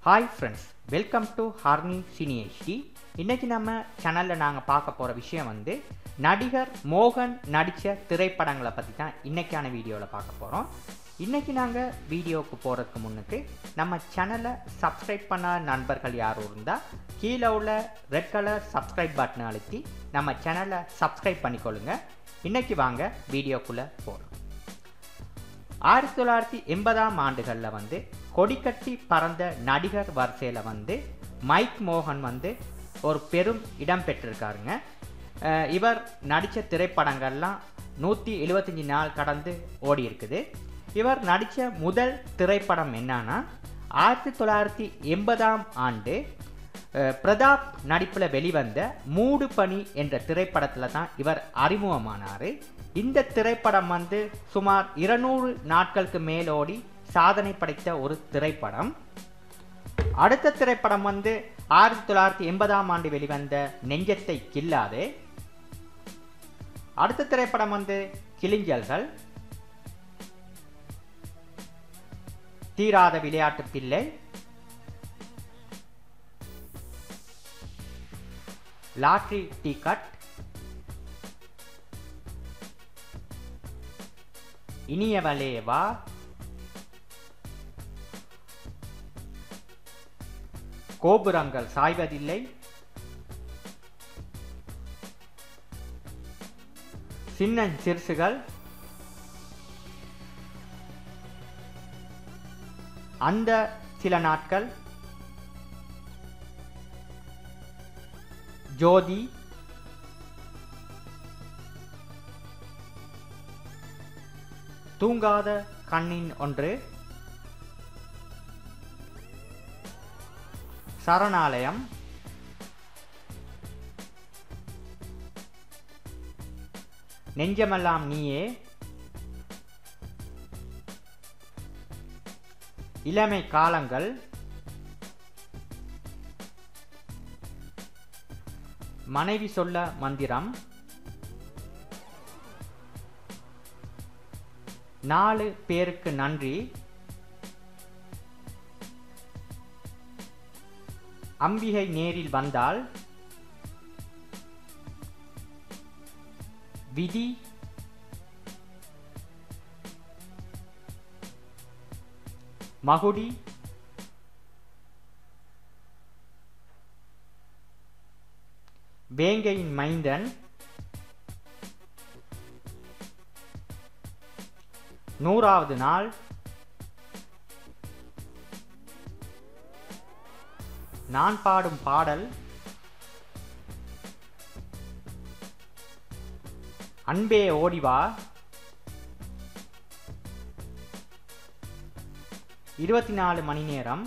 hi friends welcome to Horny Cine HD இன்றைக்கி நம்ம சேனலில் நாங்கள் பார்க்க போகிற விஷயம் வந்து நடிகர் மோகன் நடித்த திரைப்படங்களை பற்றி தான் இன்றைக்கான வீடியோவில் பார்க்க போகிறோம் இன்றைக்கி நாங்கள் வீடியோவுக்கு போகிறதுக்கு முன்னுக்கு நம்ம சேனலை சப்ஸ்கிரைப் பண்ணாத நண்பர்கள் யாரும் இருந்தால் கீழே உள்ள ரெட் கலர் சப்ஸ்கிரைப் பட்டனை அழுத்தி நம்ம சேனலை சப்ஸ்கிரைப் பண்ணிக்கொள்ளுங்க இன்றைக்கி வாங்க வீடியோக்குள்ளே போகிறோம் ஆயிரத்தி தொள்ளாயிரத்தி எண்பதாம் ஆண்டுகளில் வந்து கொடிக்கட்டி பறந்த நடிகர் வரிசையில் வந்து மைக் மோகன் வந்து ஒரு பெரும் இடம் பெற்றிருக்காருங்க அஹ் இவர் நடித்த திரைப்படங்கள்லாம் நூற்றி எழுபத்தஞ்சி நாள் கடந்து ஓடி இருக்குது இவர் நடித்த முதல் திரைப்படம் என்னன்னா ஆயிரத்தி தொள்ளாயிரத்தி எண்பதாம் ஆண்டு அஹ் பிரதாப் நடிப்பில் வெளிவந்த மூடு பனி என்ற திரைப்படத்தில் தான் இவர் அறிமுகமானார் இந்த திரைப்படம் வந்து சுமார் இருநூறு நாட்களுக்கு மேலோடி சாதனை படைத்த ஒரு திரைப்படம் அடுத்த திரைப்படம் வந்து ஆயிரத்தி தொள்ளாயிரத்தி எண்பதாம் ஆண்டு வெளிவந்த நெஞ்சத்தை கில்லாதே அடுத்த திரைப்படம் வந்து கிளிஞ்சல்கள் தீராத விளையாட்டு பிள்ளை லாட்ரி டிக்கெட் இனியவளே வா கோபுரங்கள் சாய்வதில்லை சின்ன சிறுசுகள் அந்த சில நாட்கள் ஜோதி தூங்காத கண்ணின் ஒன்று சரணாலயம் நெஞ்சமெல்லாம் நீயே இளமை காலங்கள் மனைவி சொல்ல மந்திரம் நாலு பேருக்கு நன்றி அம்பிகை நேரில் வந்தால் விதி மகுடி வேங்கையின் மைந்தன் நூறாவது நாள் நான் பாடும் பாடல் அன்பே ஓடிவா இருபத்தி நாலு மணி நேரம்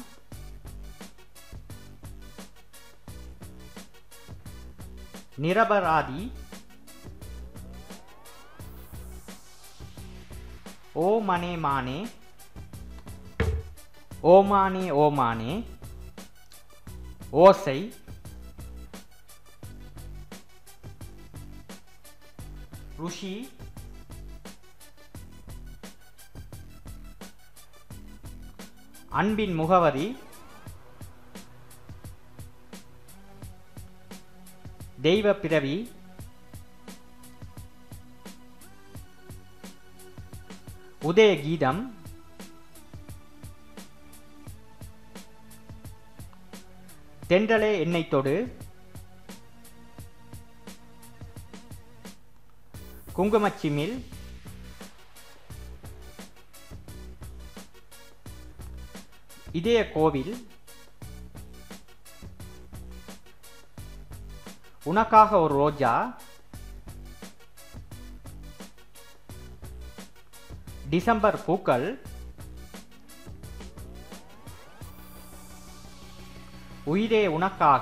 நிரபராதி ஓ மனே மானே ஓமானே ஓமானே ஓசை ருஷி அன்பின் முகவரி தெய்வ பிறவி உதய கீதம் தென்றலே என்னை தொடு குங்குமச்சிமில் இதய கோவில் உனக்காக ஒரு ரோஜா டிசம்பர் பூக்கள் உயிரே உனக்காக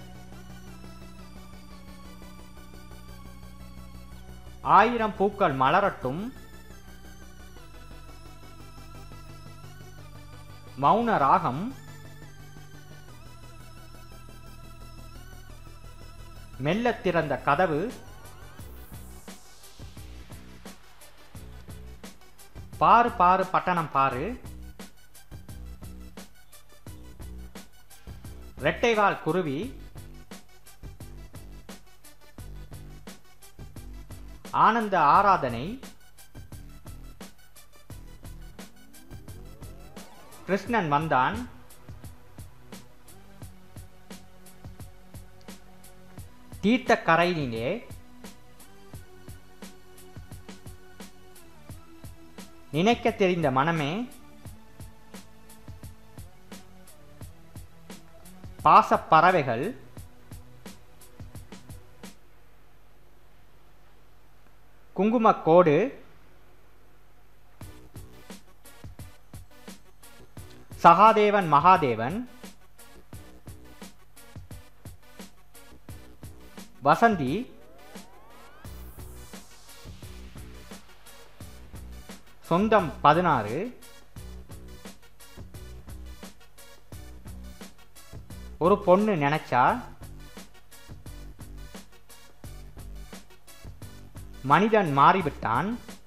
ஆயிரம் பூக்கள் மலரட்டும் மௌன ராகம் மெல்லத் திறந்த கதவு பாரு பாரு பட்டணம் பாரு ரெட்டைவால் குருவி ஆனந்த ஆராதனை கிருஷ்ணன் வந்தான் தீர்த்த கரையிலே நினைக்க தெரிந்த மனமே பாசப் பறவைகள் குங்குமக்கோடு சகாதேவன் மகாதேவன் வசந்தி சொந்தம் பதினாறு ஒரு பொண்ணு நினைச்சா மனிதன் மாறிவிட்டான்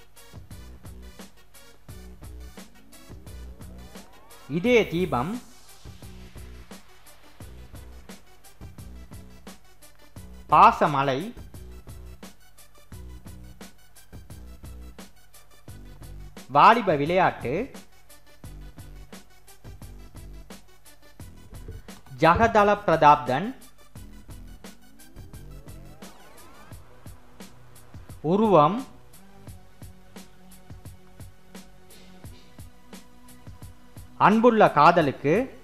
இதே தீபம் பாசமலை வாலிப விளையாட்டு ஜகதள பிரதாப்தன் உருவம் அன்புள்ள காதலுக்கு